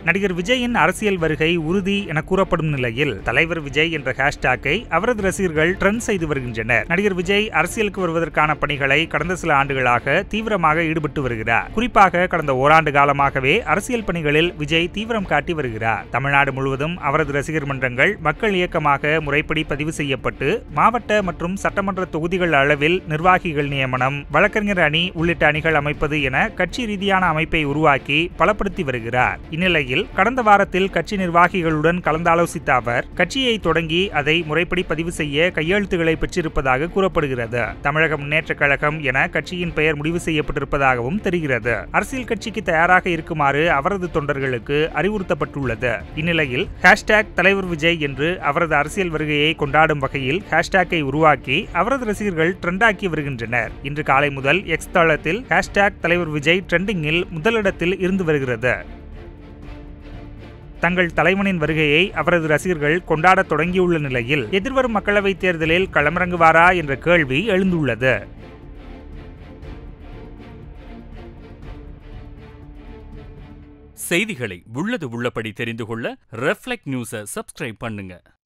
நடிகர் விஜயின் அரசியல் வருகை உறுதி என கூறப்படும் நிலையில் தலைவர் விஜய் என்ற ஹேஷ்டாக்கை அவரது ரசிகர்கள் ட்ரெண்ட் செய்து வருகின்றனர் நடிகர் விஜய் அரசியலுக்கு வருவதற்கான பணிகளை கடந்த சில ஆண்டுகளாக தீவிரமாக ஈடுபட்டு வருகிறார் குறிப்பாக கடந்த ஓராண்டு காலமாகவே அரசியல் பணிகளில் விஜய் தீவிரம் காட்டி வருகிறார் தமிழ்நாடு முழுவதும் அவரது ரசிகர் மன்றங்கள் மக்கள் இயக்கமாக முறைப்படி பதிவு செய்யப்பட்டு மாவட்ட மற்றும் சட்டமன்ற தொகுதிகள் அளவில் நிர்வாகிகள் நியமனம் வழக்கறிஞர் அணி உள்ளிட்ட அணிகள் அமைப்பது என கட்சி ரீதியான அமைப்பை உருவாக்கி பலப்படுத்தி வருகிறார் இந்நிலையில் கடந்த வாரத்தில் கட்சி நிர்வாகிகளுடன் கலந்தாலோசித்த அவர் கட்சியை தொடங்கி அதை முறைப்படி பதிவு செய்ய கையெழுத்துக்களை பெற்றிருப்பதாக கூறப்படுகிறது தமிழக முன்னேற்றக் கழகம் என கட்சியின் பெயர் முடிவு செய்யப்பட்டிருப்பதாகவும் தெரிகிறது அரசியல் கட்சிக்கு தயாராக இருக்குமாறு அவரது தொண்டர்களுக்கு அறிவுறுத்தப்பட்டுள்ளது இந்நிலையில் ஹேஷ்டேக் தலைவர் விஜய் என்று அவரது அரசியல் வருகையை கொண்டாடும் வகையில் ஹேஷ்டேக்கை உருவாக்கி அவரது ரசிகர்கள் ட்ரெண்டாக்கி வருகின்றனர் இன்று காலை முதல் எக்ஸ் தளத்தில் ஹேஷ்டேக் தலைவர் விஜய் ட்ரெண்டிங்கில் முதலிடத்தில் இருந்து வருகிறது தங்கள் தலைவனின் வருகையை அவரது ரசிகர்கள் கொண்டாடத் தொடங்கியுள்ள நிலையில் எதிர்வரும் மக்களவைத் தேர்தலில் களமிறங்குவாரா என்ற கேள்வி எழுந்துள்ளது செய்திகளை உள்ளது உள்ளபடி தெரிந்து கொள்ள ரெஃப்ளெக்ட் நியூஸை சப்ஸ்கிரைப் பண்ணுங்க